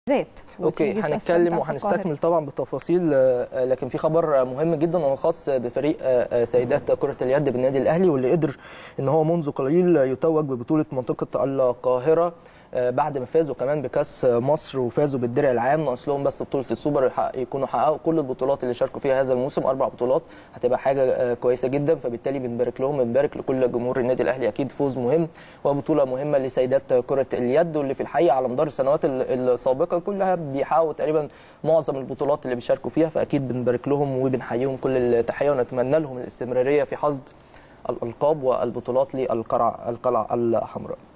ذات اوكي وتيجي هنتكلم تستمتع في القاهرة. وهنستكمل طبعا بالتفاصيل آه، لكن في خبر مهم جدا وهو خاص بفريق آه، آه، سيدات كرة اليد بالنادي الاهلي واللي قدر ان هو منذ قليل يتوج ببطولة منطقة القاهرة آه، بعد ما فازوا كمان بكاس مصر وفازوا بالدرع العام ناقص لهم بس بطوله السوبر يحقق- يكونوا حققوا كل البطولات اللي شاركوا فيها هذا الموسم اربع بطولات هتبقى حاجه آه، كويسه جدا فبالتالي بنبارك لهم بنبارك لكل جمهور النادي الاهلي اكيد فوز مهم وبطوله مهمه لسيدات كره اليد واللي في الحقيقه على مدار السنوات ال- السابقه كلها بيحققوا تقريبا معظم البطولات اللي بيشاركوا فيها فاكيد بنبارك لهم وبنحييهم كل التحيه ونتمنى لهم الاستمراريه في حصد الالقاب والبطولات للقلعه القلعه الحمراء